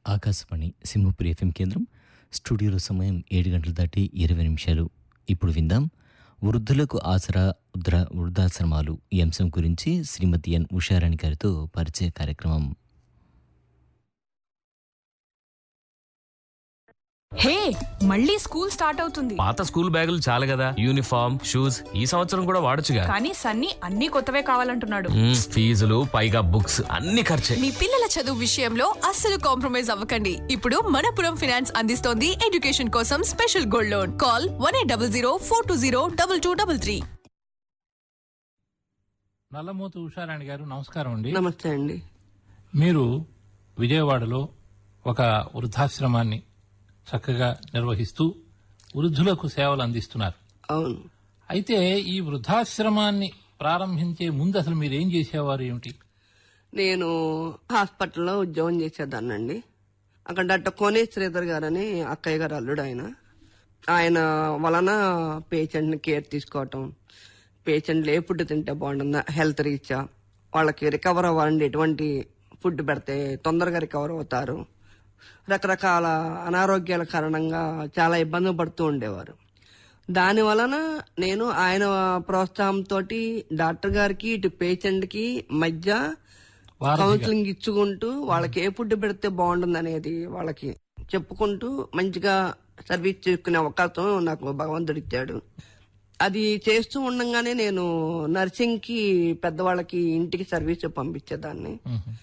Akashvani Simhapuri FM కేంద్రం స్టూడియోలో సమయం ఏడు గంటలు దాటి ఇరవై నిమిషాలు ఇప్పుడు విందాం వృద్ధులకు ఆసరా వృద్ధ వృద్ధాశ్రమాలు ఈ అంశం గురించి శ్రీమతి ఎన్ ఉషారాణి గారితో పరిచయ కార్యక్రమం హే మళ్ళీ స్కూల్ స్టార్ట్ అవుతుంది పాత స్కూల్ బ్యాగులు చాలు కదా యూనిఫామ్ షూస్ ఈ సంవత్సరం కూడా వాడొచ్చుగా కానీ సన్నీ అన్ని కొత్తవే కావాలంటున్నాడు మ్మ్, ఫీజులు పైగా బుక్స్ అన్ని ఖర్చే మీ పిల్లల చదువు విషయంలో అస్సలు కాంప్రమైజ్ అవ్వకండి ఇప్పుడు మనపురం ఫినాన్స్ అందిస్తోంది ఎడ్యుకేషన్ కోసం special gold loan call one eight double zero four two zero double two double three Nallamuthu Usharani garu నమస్కారం అండి నమస్తే అండి మీరు విజయవాడలో ఒక వృద్ధాశ్రమాన్ని చక్కగా నిర్వహిస్తూ వృద్ధులకు సేవలు అందిస్తున్నారు అవును అయితే ఈ వృద్ధాశ్రమాన్ని ప్రారంభించే ముందు అసలు మీరు ఏం చేసేవారు ఏమిటి నేను హాస్పిటల్లో ఉద్యోగం చేసేదాన్నండి అక్కడ డాక్టర్ కోనే శ్రీధర్ గారు అని అక్కయ్య గారు అల్లుడు ఆయన ఆయన వలన పేషెంట్ని కేర్ తీసుకోవటం పేషెంట్లు ఏ ఫుడ్ తింటే బాగుంటుందా హెల్త్ రీచా వాళ్ళకి రికవర్ అవ్వాలండి ఎటువంటి ఫుడ్ పెడితే తొందరగా రికవర్ అవుతారు రకరకాల అనారోగ్యాల కారణంగా చాలా ఇబ్బందులు పడుతూ ఉండేవారు దాని వలన నేను ఆయన ప్రోత్సాహంతో డాక్టర్ గారికి ఇటు పేషెంట్ కి మధ్య వారధిగా. కౌన్సిలింగ్ ఇచ్చుకుంటూ వాళ్ళకి ఏ ఫుడ్ పెడితే బాగుంటుంది అనేది వాళ్ళకి చెప్పుకుంటూ మంచిగా సర్వీస్ చేసుకునే అవకాశం నాకు భగవంతుడు ఇచ్చాడు అది చేస్తూ ఉండగానే నేను నర్సింగ్ కి పెద్దవాళ్ళకి ఇంటికి సర్వీస్ పంపించేదాన్ని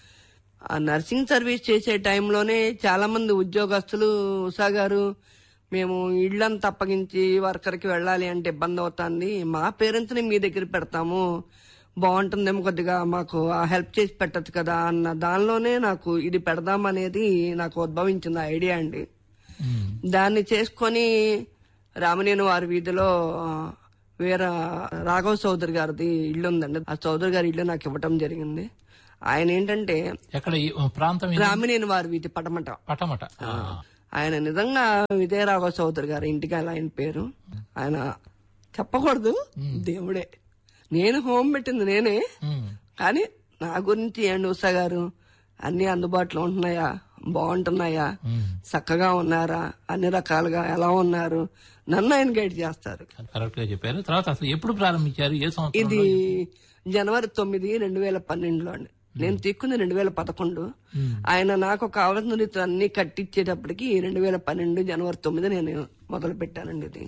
ఆ నర్సింగ్ సర్వీస్ చేసే టైంలోనే చాలా మంది ఉద్యోగస్తులు ఉషా గారు మేము ఇళ్లంతా అప్పగించి వర్కర్కి వెళ్ళాలి అంటే ఇబ్బంది అవుతుంది మా పేరెంట్స్ ని మీ దగ్గర పెడతాము బాగుంటుందేమో కొద్దిగా మాకు ఆ హెల్ప్ చేసి పెట్టచ్చు కదా అన్న దానిలోనే నాకు ఇది పెడదామనేది నాకు ఉద్భవించింది ఆ ఐడియా అండి దాన్ని చేసుకొని రామనేని వారి వీధిలో ఆ, వీర రాఘవ చౌదరి గారిది ఇల్లు ఉందండి ఆ చౌదరి గారి ఇల్లు నాకు ఇవ్వటం జరిగింది ఆయన ఏంటంటే ఎక్కడ ఈ ప్రాంతం ఏది? రామినేని వారి వీధి పటమట పటమట ఆ. ఆయన నిజంగా విజయ రాఘవ చౌదరి గారు ఇంటికి అలా ఆయన పేరు ఆయన చెప్పకూడదు దేవుడే నేను హోమ్ పెట్టింది నేనే ఉమ్. కానీ నా గురించి ఏంటి ఉషా గారు అన్ని అందుబాటులో ఉంటున్నాయా బాగుంటున్నాయా చక్కగా ఉన్నారా అన్ని రకాలుగా ఎలా ఉన్నారు నన్ను ఆయన గైడ్ చేస్తారు కరెక్ట్ గా చెప్పారు తర్వాత అసలు ఎప్పుడు ప్రారంభించారు ఏ సంవత్సరం ఇది జనవరి తొమ్మిది రెండు వేల పన్నెండులో అండి నేను తీసుకుంది రెండు వేల పదకొండు ఆయన నాకు కావాల్సిన రీతిలో అన్ని కట్టించేటప్పటికి రెండు వేల పన్నెండు జనవరి తొమ్మిది నేను మొదలు పెట్టానండి ఇది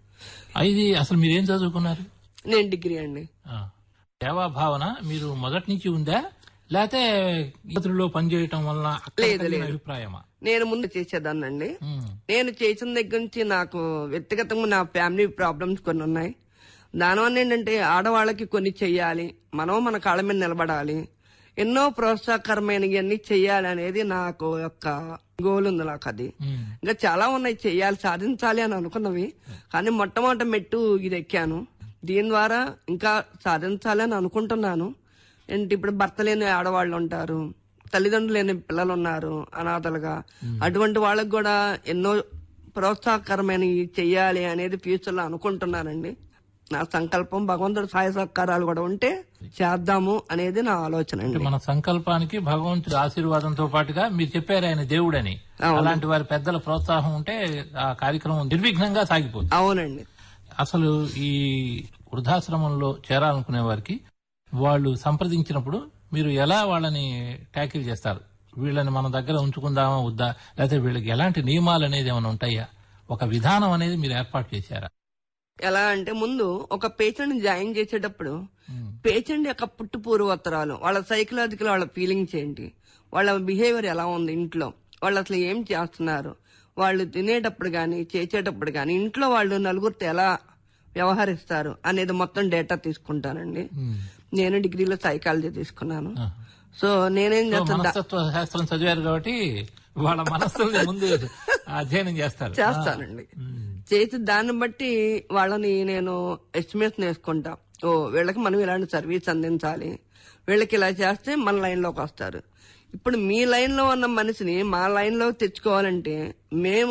ఇది అసలు మీరు ఏం చదువుకున్నారు నేను డిగ్రీ అండి ఆ. సేవా భావన మీరు మొదటి నుంచి ఉందా లేకపోతే ఇతరులో పనిచేయటం వల్ల అక్కడ లేదు, కలిగిన లేదు. అభిప్రాయమా నేను ముందు చేసేదాన్నండి ఉమ్. నేను చేసిన దగ్గర నుంచి నాకు వ్యక్తిగతంగా నా ఫ్యామిలీ ప్రాబ్లమ్స్ కొన్ని ఉన్నాయి దానివల్ల ఏంటంటే ఆడవాళ్ళకి కొన్ని చెయ్యాలి మనం మన కాళ్ళ మీద నిలబడాలి ఎన్నో ప్రోత్సాహకరమైనవన్నీ చెయ్యాలి అనేది నాకు యొక్క గోల్ ఉంది నాకు అది ఉమ్. ఇంకా చాలా ఉన్నాయి చెయ్యాలి సాధించాలి అని అనుకున్నవి కానీ మొట్టమొదటి మెట్టు ఇది ఎక్కాను దీని ద్వారా ఇంకా సాధించాలి అని అనుకుంటున్నాను ఏంటి ఇప్పుడు భర్త లేని ఆడవాళ్ళు ఉంటారు తల్లిదండ్రులు లేని పిల్లలు ఉన్నారు అనాథలుగా అటువంటి వాళ్ళకి కూడా ఎన్నో ప్రోత్సాహకరమైనవి చెయ్యాలి అనేది ఫ్యూచర్ లో అనుకుంటున్నానండి నా సంకల్పం భగవంతుడు సహాయ సహకారాలు కూడా ఉంటే చేద్దాము అనేది నా ఆలోచన అంటే అండి మన సంకల్పానికి భగవంతుడి ఆశీర్వాదంతో పాటుగా మీరు చెప్పారు ఆయన దేవుడని అవును. అలాంటి వారి పెద్దల ప్రోత్సాహం ఉంటే ఆ కార్యక్రమం నిర్విఘ్నంగా సాగిపోతుంది అవునండి అసలు ఈ వృద్ధాశ్రమంలో చేరాలనుకునే వారికి వాళ్ళు సంప్రదించినప్పుడు మీరు ఎలా వాళ్ళని ట్యాకిల్ చేస్తారు వీళ్ళని మన దగ్గర ఉంచుకుందామా వద్దా లేకపోతే వీళ్ళకి ఎలాంటి నియమాలు అనేది ఏమైనా ఉంటాయా ఒక విధానం అనేది మీరు ఏర్పాటు చేశారా ఎలా అంటే ముందు ఒక పేషెంట్ జాయిన్ చేసేటప్పుడు పేషెంట్ యొక్క పుట్టు పూర్వోత్తరాలు వాళ్ళ సైకలాజికల్ వాళ్ళ ఫీలింగ్స్ ఏంటి వాళ్ళ బిహేవియర్ ఎలా ఉంది ఇంట్లో వాళ్ళు అసలు ఏం చేస్తున్నారు వాళ్ళు తినేటప్పుడు కానీ చేసేటప్పుడు కానీ ఇంట్లో వాళ్ళు నలుగురితో ఎలా వ్యవహరిస్తారు అనేది మొత్తం డేటా తీసుకుంటానండి నేను డిగ్రీలో సైకాలజీ తీసుకున్నాను సో నేనేం సో చేస్తాను మనస్తత్వ శాస్త్రం చదివారు కాబట్టి వాళ్ళ మనస్సుల్ని ముందు అధ్యయనం చేస్తారు చేస్తానండి చేసి దాన్ని బట్టి వాళ్ళని నేను ఎస్టిమేషన్ వేసుకుంటా ఓ వీళ్ళకి మనం ఇలాంటి సర్వీస్ అందించాలి వీళ్ళకి ఇలా చేస్తే మన లైన్ లోకి వస్తారు ఇప్పుడు మీ లైన్ లో ఉన్న మనిషిని మా లైన్ లో తెచ్చుకోవాలంటే మేము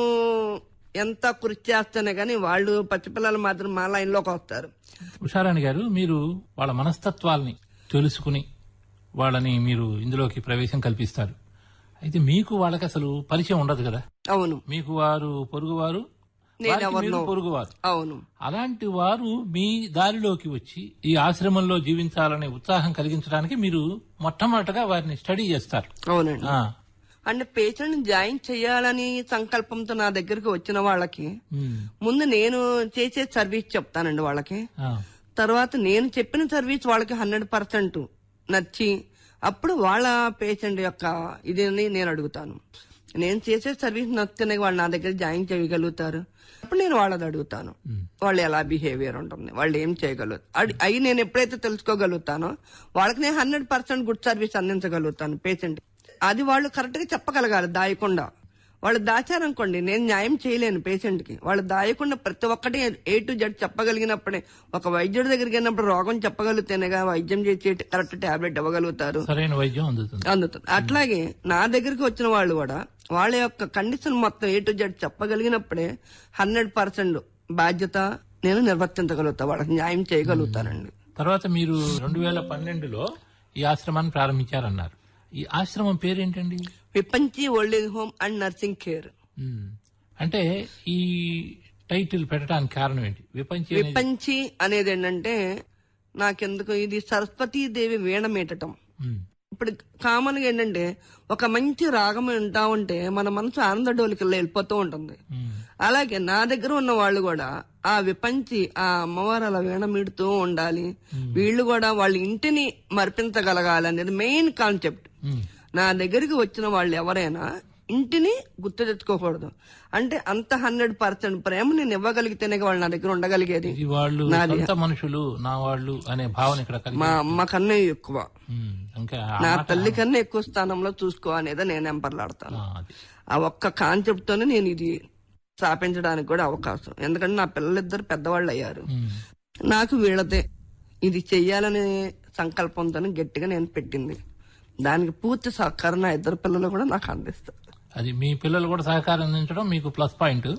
ఎంత కృషి చేస్తేనే కానీ వాళ్ళు పసిపిల్లలు మాత్రం మా లైన్ లోకి వస్తారు ఉషారాణి గారు మీరు వాళ్ళ మనస్తత్వాల్ని తెలుసుకుని వాళ్ళని మీరు ఇందులోకి ప్రవేశం కల్పిస్తారు అయితే మీకు వాళ్ళకి అసలు పరిచయం ఉండదు కదా అవును మీకు వారు పొరుగువారు నేను వారికి మీరు ఎవరినో పొరుగువారు అవును అలాంటి వారు మీ దారిలోకి వచ్చి ఈ ఆశ్రమంలో జీవించాలనే ఉత్సాహం కలిగించడానికి మీరు మొట్టమొదటగా వారిని స్టడీ చేస్తారు అవునండి ఆ, అంటే పేషెంట్ జాయిన్ చేయాలని సంకల్పంతో నా దగ్గరికి వచ్చిన వాళ్ళకి ఉమ్, ముందు నేను చేసే సర్వీస్ చెప్తానండి వాళ్ళకి ఆ, తర్వాత నేను చెప్పిన సర్వీస్ వాళ్ళకి హండ్రెడ్ పర్సెంట్ నచ్చి అప్పుడు వాళ్ళ పేషెంట్ యొక్క ఇదని నేను అడుగుతాను నేను చేసే సర్వీస్ నచ్చితేనే వాళ్ళు నా దగ్గర జాయిన్ చేయగలుగుతారు అప్పుడు నేను వాళ్ళది అడుగుతాను వాళ్ళు ఎలా బిహేవియర్ ఉంటుంది వాళ్ళు ఏం చేయగలుగుతారు అడి- అవి నేను ఎప్పుడైతే తెలుసుకోగలుగుతానో వాళ్ళకి నేను హండ్రెడ్ పర్సెంట్ గుడ్ సర్వీస్ అందించగలుగుతాను పేషెంట్ అది వాళ్ళు కరెక్ట్ గా చెప్పగలగాలి దాయకుండా వాళ్ళు దాచారనుకోండి నేను న్యాయం చేయలేను పేషెంట్ కి వాళ్ళు దాయకుండా ప్రతి ఒక్కటి ఏ టు జెడ్ చెప్పగలిగినప్పుడే ఒక వైద్యుడి దగ్గరికి వెళ్ళినప్పుడు రోగం చెప్పగలిగితేనేగా వైద్యం చేసి కరెక్ట్ టాబ్లెట్ ఇవ్వగలుగుతారు సరైన వైద్యం అందుతుంది అందుతుంది అట్లాగే నా దగ్గరికి వచ్చిన వాళ్ళు కూడా వాళ్ళ యొక్క కండిషన్ మొత్తం ఏ టు జెడ్ చెప్పగలిగినప్పుడే హండ్రెడ్ పర్సెంట్ బాధ్యత నేను నిర్వర్తించగలుగుతా వాళ్ళకి న్యాయం చేయగలుగుతానండి తర్వాత మీరు రెండు వేల పన్నెండులో ఈ ఆశ్రమాన్ని ప్రారంభించారన్నారు ఈ ఆశ్రమం పేరేంటండి Vipanchi old age home and nursing care um, అంటే ఈ టైటిల్ పెట్టడానికి కారణం ఏంటి విపంచి అనేది- విపంచి అనేది ఏంటంటే నాకెందుకు ఇది సరస్వతీదేవి వీణ మీటటం ఉమ్, ఇప్పుడు కామన్ గా ఏంటంటే ఒక మంచి రాగం వింటా ఉంటే మన మనసు ఆనంద డోలికల్లో వెళ్ళిపోతూ ఉంటుంది ఉమ్, అలాగే నా దగ్గర ఉన్న వాళ్ళు కూడా ఆ విపంచి ఆ అమ్మవారు అలా వీణ మీడుతూ ఉండాలి వీళ్ళు కూడా వాళ్ళ ఇంటిని మరిపించగలగాలి అనేది మెయిన్ కాన్సెప్ట్ ఉమ్. నా దగ్గరికి వచ్చిన వాళ్ళు ఎవరైనా ఇంటిని గుర్తు తెచ్చుకోకూడదు అంటే అంత హండ్రెడ్ పర్సెంట్ ప్రేమ నేను ఇవ్వగలిగితేనే వాళ్ళు నా దగ్గర ఉండగలిగేది ఇది వాళ్ళు నాది. సొంత మనుషులు నా వాళ్ళు అనే భావన ఇక్కడ కలిగి మా అమ్మ కన్నా ఎక్కువ ఉమ్, ఇంకా ఆ నా మాట- తల్లి కన్నా ఎక్కువ స్థానంలో చూసుకో అనేది నేను ఎంపర్లాడతాను ఆ, అది. ఆ ఒక్క కాన్సెప్ట్ తోనే నేను ఇది స్థాపించడానికి కూడా అవకాశం ఎందుకంటే నా పిల్లలిద్దరు పెద్దవాళ్ళు అయ్యారు ఉమ్, నాకు వీళ్ళదే ఇది చెయ్యాలనే సంకల్పంతో గట్టిగా నేను పెట్టింది దానికి పూర్తి సహకారం నా ఇద్దరు పిల్లలు కూడా నాకు అందిస్తారు అది మీ పిల్లలు కూడా సహకారం అందించడం మీకు ప్లస్ పాయింట్